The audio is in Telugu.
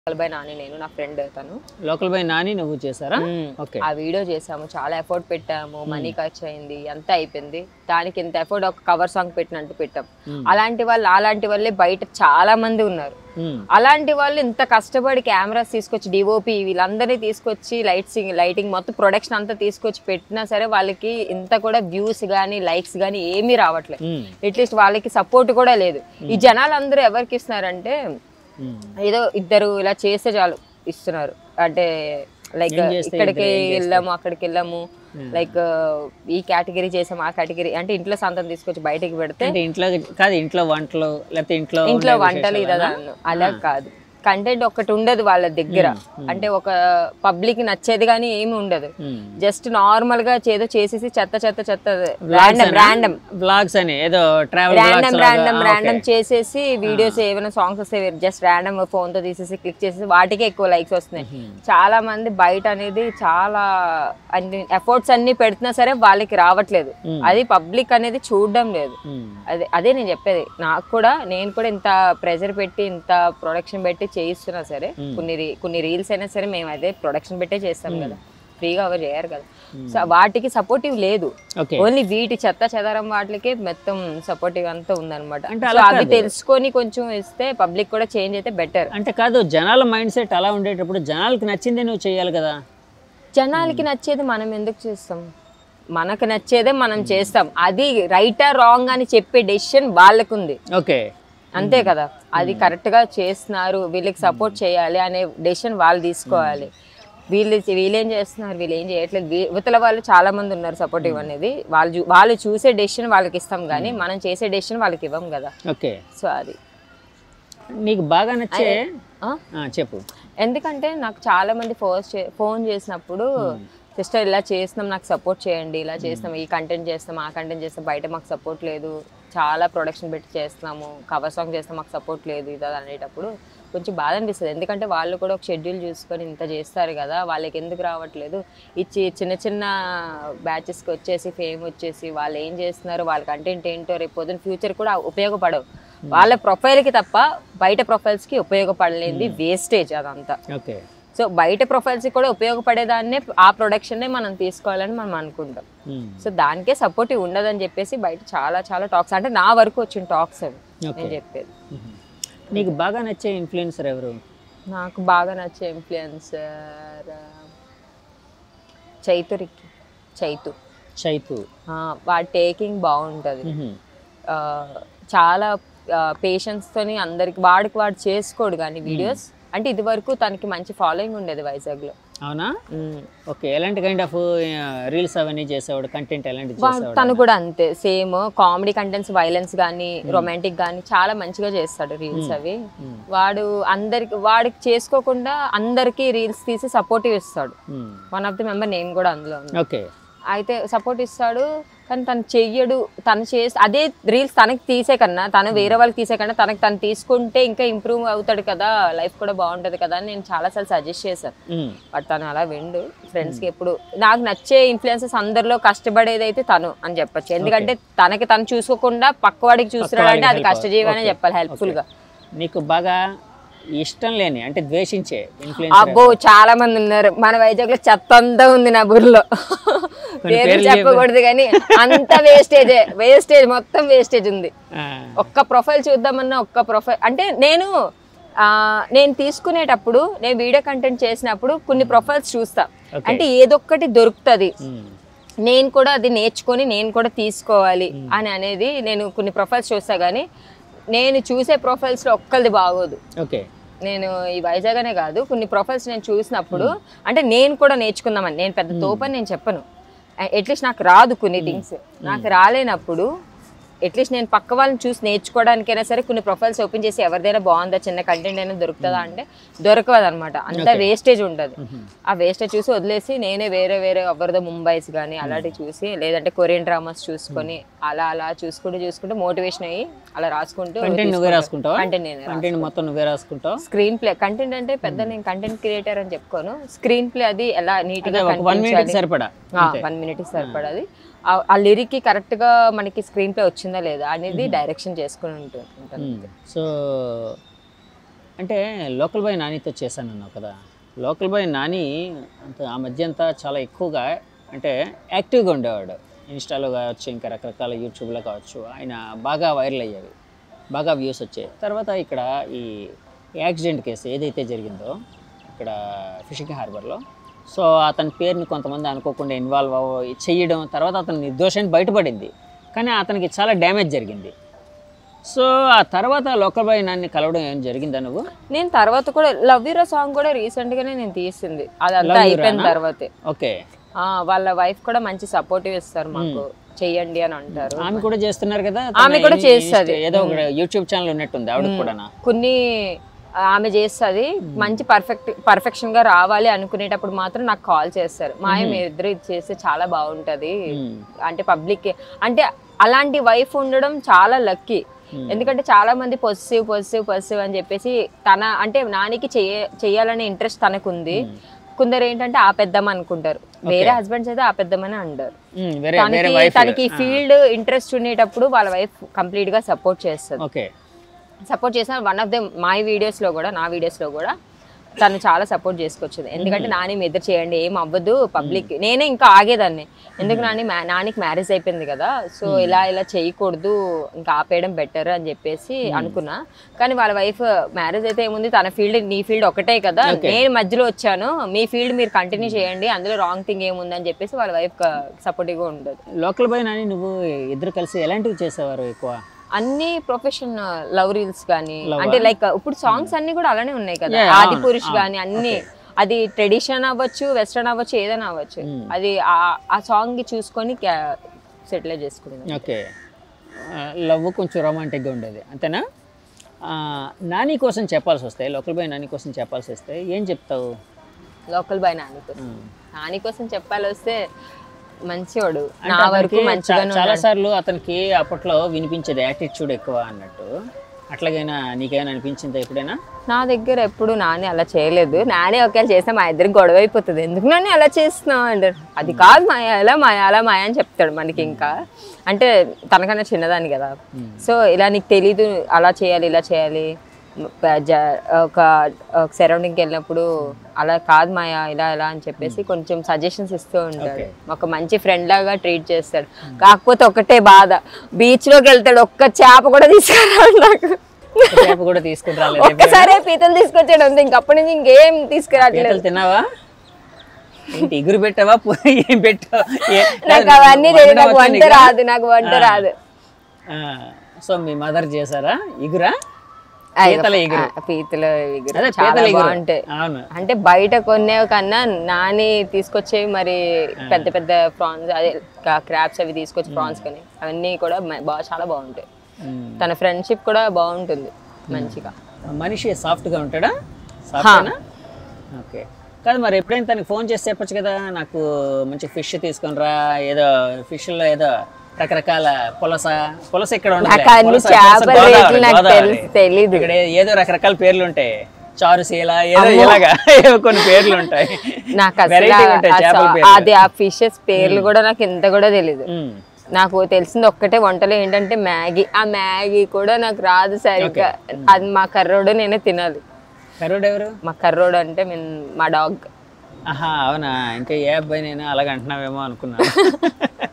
బై నాని నేను నా ఫ్రెండ్ తను లోకల్ బై నాని నువ్వు చేశారా ఓకే ఆ వీడియో చేసాము చాలా ఎఫర్ట్ పెట్టాము మనీ ఖర్చు అయింది అంతా అయిపోయింది దానికి ఇంత ఎఫర్ట్ ఒక కవర్ సాంగ్ పెట్టినట్టు పెట్టాం Hmm. అలాంటి వాళ్ళు అలాంటి వాళ్ళే బయట చాలా మంది ఉన్నారు ఉమ్, అలాంటి వాళ్ళు ఇంత కష్టపడి కెమెరాస్ తీసుకొచ్చి డిఓపి వీళ్ళందరినీ తీసుకొచ్చి లైట్సింగ్ లైటింగ్ మొత్తం ప్రొడక్షన్ అంతా తీసుకొచ్చి పెట్టినా సరే వాళ్ళకి ఇంత కూడా వ్యూస్ కానీ లైక్స్ కానీ ఏమీ రావట్లేదు ఉమ్, అట్లీస్ట్ వాళ్ళకి సపోర్ట్ కూడా లేదు ఈ జనాలు అందరూ ఎవరికి ఇస్తున్నారంటే ఉమ్. ఏదో ఇద్దరు ఇలా చేస్తే చాలు ఇస్తున్నారు అంటే లైక్ ఏం చేస్తే ఇక్కడికి ఇద్దరు ఏం వెళ్ళాము అక్కడికి వెళ్ళాము లైక్ ఈ కేటగిరీ చేసాము ఆ కేటగిరీ అంటే ఇంట్లో సంతం తీసుకొచ్చి బయటికి పెడితే అంటే ఇంట్లో కాదు ఇంట్లో వంటలు లేకపోతే ఇంట్లో ఇంట్లో ఉండే వంటలు విశేషాలేనా? ఇదా అలా కాదు కంటెంట్ ఒకటి ఉండదు వాళ్ళ దగ్గర అంటే ఒక పబ్లిక్ నచ్చేది కానీ ఏమి ఉండదు ఉమ్. జస్ట్ నార్మల్ గా ఏదో చేసేసి చెత్త చెత్త చెత్త ర్యాండమ్ ర్యాండమ్ బ్లాగ్స్ అని ఏదో ట్రావెల్ ర్యాండమ్ ర్యాండమ్ ర్యాండమ్ చేసేసి వీడియోస్ ఏమైనా సాంగ్స్ వస్తే జస్ట్ ర్యాండమ్ ఫోన్ తో తీసేసి క్లిక్ చేసేసి వాటికే ఎక్కువ లైక్స్ వస్తున్నాయి చాలా మంది బయట అనేది చాలా అన్ని ఎఫర్ట్స్ అన్ని పెడుతున్నా సరే వాళ్ళకి రావట్లేదు అది పబ్లిక్ అనేది చూడడం లేదు అదే అదే నేను చెప్పేది నాకు కూడా నేను కూడా ఇంత ప్రెజర్ పెట్టి ఇంత ప్రొడక్షన్ పెట్టి చేయిస్తున్నా సరే కొన్ని రీ- కొన్ని రీల్స్ అయినా సరే మేము అదే ప్రొడక్షన్ పెట్టే చేస్తాం కదా ఫ్రీగా ఎవరు చేయరు కదా సో వాటికి సపోర్టివ్ లేదు ఓకే ఓన్లీ వీటి చెత్త చెదరం వాటికి మొత్తం సపోర్టివ్ అంతా ఉందన్నమాట అంటే సో అలా అవి కాదు. తెలుసుకొని కొంచెం ఇస్తే పబ్లిక్ కూడా చేంజ్ అయితే బెటర్ అంటే కాదు జనాల మైండ్ సెట్ అలా ఉండేటప్పుడు జనాలకి నచ్చిందే నువ్వు చేయాలి కదా జనాలకి నచ్చేది మనం ఎందుకు చేస్తాం మనకు నచ్చేదే మనం చేస్తాం అది రైటా రాంగ్ అని చెప్పే డెసిషన్ వాళ్ళకుంది ఓకే అంతే కదా అది కరెక్ట్ గా చేస్తున్నారు వీళ్ళకి సపోర్ట్ చేయాలి అనే డెసిషన్ వాళ్ళు తీసుకోవాలి వీళ్ళు వీళ్ళేం చేస్తున్నారు వీళ్ళు ఏం చేయట్లేదు వీ- ఇవతల వాళ్ళు చాలా మంది ఉన్నారు సపోర్టివ్ అనేది వాళ్ళు చూ- వాళ్ళు చూసే డెసిషన్ వాళ్ళకి ఇస్తాం కానీ మనం చేసే డెసిషన్ వాళ్ళకి ఇవ్వం కదా ఓకే సో అది నీకు బాగా నచ్చే ఆ? ఆ, చెప్పు ఎందుకంటే నాకు చాలా మంది ఫోన్ ఫోన్ చేసినప్పుడు సిస్టర్ ఇలా చేస్తున్నాం నాకు సపోర్ట్ చేయండి ఇలా చేస్తున్నాం ఈ కంటెంట్ చేస్తాం ఆ కంటెంట్ చేస్తాం బయట మాకు సపోర్ట్ లేదు చాలా ప్రొడక్షన్ పెట్టి చేస్తున్నాము కవర్ సాంగ్ చేస్తాం మాకు సపోర్ట్ లేదు ఇది అది అనేటప్పుడు కొంచెం బాధ అనిపిస్తుంది ఎందుకంటే వాళ్ళు కూడా ఒక షెడ్యూల్ చూసుకొని ఇంత చేస్తారు కదా వాళ్ళకి ఎందుకు రావట్లేదు ఇచ్చి చిన్న చిన్న బ్యాచెస్కి వచ్చేసి ఫేమ్ వచ్చేసి వాళ్ళు ఏం చేస్తున్నారు వాళ్ళ కంటెంట్ ఏంటో రేపు పొద్దున ఫ్యూచర్ కూడా ఉపయోగపడవు వాళ్ళ ప్రొఫైల్కి తప్ప బయట ప్రొఫైల్స్కి ఉపయోగపడలేనిది వేస్టేజ్ అదంతా ఓకే సో బయట ప్రొఫైల్స్ కూడా ఉపయోగపడేదాన్నే ఆ ప్రొడక్షన్నే మనం తీసుకోవాలని మనం అనుకుంటాం ఉమ్, సో దానికే సపోర్టివ్ ఉండదని చెప్పేసి బయట చాలా చాలా టాక్స్ అంటే నా వరకు వచ్చిన టాక్స్ అవి ఓకే నేను చెప్పేది ఉమ్. నీకు బాగా నచ్చే ఇన్ఫ్లుయెన్సర్ ఎవరు నాకు బాగా నచ్చే ఇన్ఫ్లుయెన్సర్ చైతురికి చైతు చైతు ఆ, వాడి టేకింగ్ బాగుంటుంది ఉహుం. ఆ, చాలా పేషెన్స్తోని అందరికి వాడికి వాడు చేసుకోడు కానీ వీడియోస్ అంటే ఇది వరకు తనకి మంచి ఫాలోయింగ్ ఉండేది వైజాగ్లో అవునా మ్మ్. ఓకే ఎలాంటి కైండ్ ఆఫ్ రీల్స్ అవన్నీ చేసేవాడు కంటెంట్ ఎలాంటి వా- చేసేవాడు తను కూడా అంతే సేమ్ కామెడీ కంటెంట్స్ వైలెన్స్ కానీ రొమాంటిక్ కానీ చాలా మంచిగా చేస్తాడు రీల్స్ అవి వాడు అందరికి వాడికి చేసుకోకుండా అందరికి రీల్స్ తీసి సపోర్టివ్ ఇస్తాడు um, one of the member నేను కూడా అందులో ఉన్నా. ఓకే అయితే సపోర్ట్ ఇస్తాడు కానీ తను చెయ్యడు తను చేసి అదే రీల్స్ తనకి తీసే కన్నా తను వేరే వాళ్ళకి తీసే కన్నా తనకి తను తీసుకుంటే ఇంకా ఇంప్రూవ్ అవుతాడు కదా లైఫ్ కూడా బాగుంటుంది కదా అని నేను చాలాసార్లు సజెస్ట్ చేశాను ఉమ్, బట్ తను అలా విండు ఫ్రెండ్స్కి ఎప్పుడు నాకు నచ్చే ఇన్ఫ్లుయెన్సెస్ అందరిలో కష్టపడేది అయితే తను అని చెప్పొచ్చు ఎందుకంటే తనకి తను చూసుకోకుండా పక్కవాడికి చూస్తున్నాడు అంటే అది help. కష్టజీవి అనే Okay. చెప్పాలి హెల్ప్ఫుల్ గా నీకు బాగా ఇష్టం లేని అంటే ద్వేషించే ఇన్ఫ్లుయెన్సర్ అబ్బో చాలా మంది ఉన్నారు మన వైజాగ్ లో చెత్త అంతా ఉంది నా బుర్రలో పేరు పేర్లు చెప్పకూడదు కానీ అంత వేస్టేజ్ వేస్టేజ్ మొత్తం వేస్టేజ్ ఉంది ఒక్క ప్రొఫైల్ చూద్దామన్నా ఒక్క ప్రొఫైల్ అంటే నేను ఆ, నేను తీసుకునేటప్పుడు నేను వీడియో కంటెంట్ చేసినప్పుడు కొన్ని ప్రొఫైల్స్ చూస్తా Okay. అంటే ఏదొక్కటి దొరుకుతుంది నేను కూడా అది నేర్చుకొని నేను కూడా తీసుకోవాలి అని అనేది నేను కొన్ని ప్రొఫైల్స్ చూస్తా కానీ నేను చూసే ప్రొఫైల్స్లో ఒక్కరిది బాగోదు ఓకే నేను ఈ వైజాగ్ అనే కాదు కొన్ని ప్రొఫైల్స్ నేను చూసినప్పుడు అంటే నేను కూడా నేర్చుకుందామని నేను పెద్ద తోపని నేను చెప్పను అట్లీస్ట్ నాకు రాదు కొన్ని థింగ్స్ నాకు రాలేనప్పుడు అట్లీస్ట్ నేను పక్క వాళ్ళని చూసి నేర్చుకోవడానికైనా సరే కొన్ని ప్రొఫైల్స్ ఓపెన్ చేసి ఎవరిదైనా బాగుందా చిన్న కంటెంట్ అయినా దొరుకుతుందా అంటే దొరకదు అనమాట అంత వేస్టేజ్ ఉంటుంది ఆ వేస్టేజ్ చూసి వదిలేసి నేనే వేరే వేరే ఎవరిదో ముంబైస్ కానీ అలాంటివి చూసి లేదంటే కొరియన్ డ్రామాస్ చూసుకొని అలా అలా చూసుకుంటూ చూసుకుంటూ మోటివేషన్ అయ్యి అలా రాసుకుంటూ కంటెంట్ నువ్వే రాసుకుంటావా కంటెంట్ నేనే కంటెంట్ మొత్తం నువ్వే రాసుకుంటావు స్క్రీన్ ప్లే కంటెంట్ అంటే పెద్ద నేను కంటెంట్ క్రియేటర్ అని చెప్పుకోను స్క్రీన్ ప్లే అది ఎలా నీట్ గా ఒక వన్ మినిట్ సరిపడా వన్ మినిట్ సరిపడది ఆ- ఆ లిరిక్ కి కరెక్ట్ గా మనకి స్క్రీన్ ప్లే వచ్చిందా లేదా అనేది డైరెక్షన్ చేసుకుని ఉంటుంది ఉంటాను. సో అంటే లోకల్ బాయ్ నానితో చేశానన్నావు కదా లోకల్ బాయ్ నాని అంత ఆ మధ్య అంతా చాలా ఎక్కువగా అంటే యాక్టివ్గా ఉండేవాడు ఇన్స్టాలో కావచ్చు ఇంకా రకరకాల యూట్యూబ్లో కావచ్చు ఆయన బాగా వైరల్ అయ్యేవి బాగా వ్యూస్ వచ్చాయి తర్వాత ఇక్కడ ఈ యాక్సిడెంట్ కేసు ఏదైతే జరిగిందో ఇక్కడ ఫిషింగ్ హార్బర్లో సో అతని పేరుని కొంతమంది అనుకోకుండా ఇన్వాల్వ్ అవ్వ చెయ్యడం తర్వాత అతను నిర్దోషాన్ని బయటపడింది కానీ అతనికి చాలా డ్యామేజ్ జరిగింది సో ఆ తర్వాత లోకల్ బాయ్ నాన్ని కలవడం ఏం జరిగిందా నువ్వు నేను తర్వాత కూడా లవ్ యూరో సాంగ్ కూడా రీసెంట్ గానే నేను తీసింది అదంతా Love You అయిపోయిన రానా? తర్వాతే ఓకే ఆ, వాళ్ళ వైఫ్ కూడా మంచి సపోర్టివ్ ఇస్తారు మాకు చెయ్యండి అని అంటారు ఆమె కూడా చేస్తున్నారు కదా ఆమె తన కూడా ఇన్- చేస్తది. ఏదో ఒక యూట్యూబ్ ఛానల్ ఉన్నట్టుంది ఆవిడకి కూడానా కొన్ని ఆ, ఆమె చేస్తుంది మంచి పర్ఫెక్ట్ పర్ఫెక్షన్ గా రావాలి అనుకునేటప్పుడు మాత్రం నాకు కాల్ చేస్తారు మా ఆయన మీరు ఇద్దరు ఇది చేస్తే చాలా బాగుంటది మ్మ్. అంటే పబ్లిక్ అంటే అలాంటి వైఫ్ ఉండడం చాలా లక్కీ ఎందుకంటే చాలా మంది పొజిటివ్ పొజిటివ్ పొజిటివ్ అని చెప్పేసి తన అంటే నానికి చెయ్య చెయ్యాలనే ఇంట్రెస్ట్ తనకుంది కొందరు ఏంటంటే ఆ పెద్దమ్మ అనుకుంటారు వేరే హస్బెండ్స్ అయితే ఆ పెద్దమ్మని అంటారు మ్మ్, వేరే వేరే తనకి వైఫ్ తనకి ఫీల్డ్ ఇంట్రెస్ట్ ఉండేటప్పుడు వాళ్ళ వైఫ్ కంప్లీట్ గా సపోర్ట్ చేస్తుంది ఓకే సపోర్ట్ చేసిన వన్ ఆఫ్ ద మై వీడియోస్లో కూడా నా వీడియోస్లో కూడా తను చాలా సపోర్ట్ చేసుకొచ్చింది ఎందుకంటే నాని మీ ఇద్దరు చేయండి ఏం అవ్వదు పబ్లిక్ నేనే ఇంకా ఆగేదాన్ని ఎందుకు నాని మ్యా- నానికి మ్యారేజ్ అయిపోయింది కదా సో ఇలా ఇలా చేయకూడదు ఇంకా ఆపేయడం బెటర్ అని చెప్పేసి అనుకున్నా కానీ వాళ్ళ వైఫ్ మ్యారేజ్ అయితే ఏముంది తన ఫీల్డ్ నీ ఫీల్డ్ ఒకటే కదా నేను మధ్యలో వచ్చాను మీ ఫీల్డ్ మీరు కంటిన్యూ చేయండి అందులో రాంగ్ థింగ్ ఏముంది అని చెప్పేసి వాళ్ళ వైఫ్ సపోర్టివ్గా ఉండదు లోకల్ బాయ్ నాని నువ్వు ఇద్దరు కలిసి ఎలాంటివి చేసేవారు ఎక్కువ అన్ని ప్రొఫెషన్ లవ్ రీల్స్ కానీ అంటే లైక్ ఇప్పుడు సాంగ్స్ అన్ని కూడా అలానే ఉన్నాయి కదా Yeah, ఆది అవును, పురుష్ అవును. కానీ అన్ని అది ట్రెడిషన్ అవ్వచ్చు వెస్ట్రన్ అవ్వచ్చు ఏదైనా అవ్వచ్చు అది ఆ- ఆ సాంగ్ కి చూసుకొని సెటిల్ చేసుకున్నాను ఓకే లవ్ కొంచెం రొమాంటిక్గా ఉండేది అంతేనా ఆ, నాని కోసం చెప్పాల్సి వస్తే లోకల్ బాయ్ నాని కోసం చెప్పాల్సి వస్తే ఏం చెప్తావు లోకల్ బాయ్ నాని కోసం మ్మ్. నాని కోసం చెప్పాలి వస్తే మంచివాడు అంటే నా వరకు అతనికి మంచిగా చా- చాలా సార్లు అతనికి అప్పట్లో వినిపించేది యాటిట్యూడ్ ఎక్కువ అన్నట్టు అట్లాగైనా నీకేమైనా అనిపించిందా ఎప్పుడైనా నా దగ్గర ఎప్పుడు నాని అలా చేయలేదు నాని ఒకవేళ చేస్తే మా ఇద్దరికి గొడవ అయిపోతుంది ఎందుకు నాని అలా చేస్తున్నావు అంటారు అది కాదు మాయ అలా మాయ అలా మాయ అని చెప్తాడు మనకి ఇంకా అంటే తనకన్నా చిన్నదాన్ని కదా సో ఇలా నీకు తెలీదు అలా చేయాలి ఇలా చేయాలి ప- జ- ఒక సరౌండింగ్కి వెళ్ళినప్పుడు అలా కాదు మాయ ఇలా ఇలా అని చెప్పేసి కొంచెం సజెషన్స్ ఇస్తూ ఉంటాడు ఒక మంచి ఫ్రెండ్ లాగా ట్రీట్ చేస్తాడు కాకపోతే ఒకటే బాధ బీచ్ లోకి వెళ్తాడు ఒక్క చేప కూడా తీసుకురాడు నాకు ఒక చేప కూడా తీసుకుని రాలేదు ఒక్కసారే పీతలు తీసుకొచ్చాడు అంతే ఇంకప్పటి నుంచి ఇంకేం తీసుకురావట్లేదు పీతలు తిన్నావా ఏంటి ఎగురు పెట్టావా పు- ఏం పెట్టావా ఏ- నాకు అవన్నీ తెలియదు నాకు వండడం వంట వచ్చా నీకు? రాదు నాకు వంట రాదు ఆ, సో మీ మదర్ చేశారా ఇగురా అయ్యో, పీతల ఇగురు ఆ, పీతల ఇగురు అదే చాలా పీతల ఇగురు బాగుంటాయి అవును అంటే బయట కొనేవి కన్నా నాని తీసుకొచ్చేవి మరి పెద్ద పెద్ద ప్రాన్స్ అదే క్రాప్స్ అవి తీసుకొచ్చి ప్రాన్స్ కానీ అవన్నీ కూడా మ- బాగా చాలా బాగుంటాయి మ్మ్. తన ఫ్రెండ్షిప్ కూడా బాగుంటుంది మంచిగా మనిషి సాఫ్ట్గా ఉంటాడా సాఫ్ట్నా ఓకే కాదు మరి ఎప్పుడైనా తనకి ఫోన్ చేసి చెప్పొచ్చు కదా నాకు మంచి ఫిష్ తీసుకొని రా ఏదో ఫిష్లో ఏదో రకరకాల పులస పులస ఇక్కడ ఉండదులే. నాకు అన్ని పులస, చేపల పులస గోదావరి, రేట్లు నాకు గోదావరి. తెలుసు తెలీదు ఇక్కడ ఏదో రకరకాల పేర్లు ఉంటాయి చారుశీల ఏదో ఇలాగా ఏవో కొన్ని పేర్లు ఉంటాయి నాకు అసలు Variety ఉంటాయి ఆ- చేపల ఆ- పేర్లు అది ఆ ఫిషెస్ పేర్లు కూడా నాకు ఎంత కూడా తెలీదు మ్మ్. నాకు తెలిసింది ఒక్కటే వంటలు ఏంటంటే మ్యాగీ ఆ మ్యాగీ కూడా నాకు రాదు సరిగ్గా అది మా కర్రోడు నేనే తినాలి కరుడు ఎవరు మా కర్రోడు అంటే మీన్ మా డాగ్ ఆహా అవునా ఇంకా ఏ అబ్బాయి నేను అలాగ అంటున్నావేమో అనుకున్నాను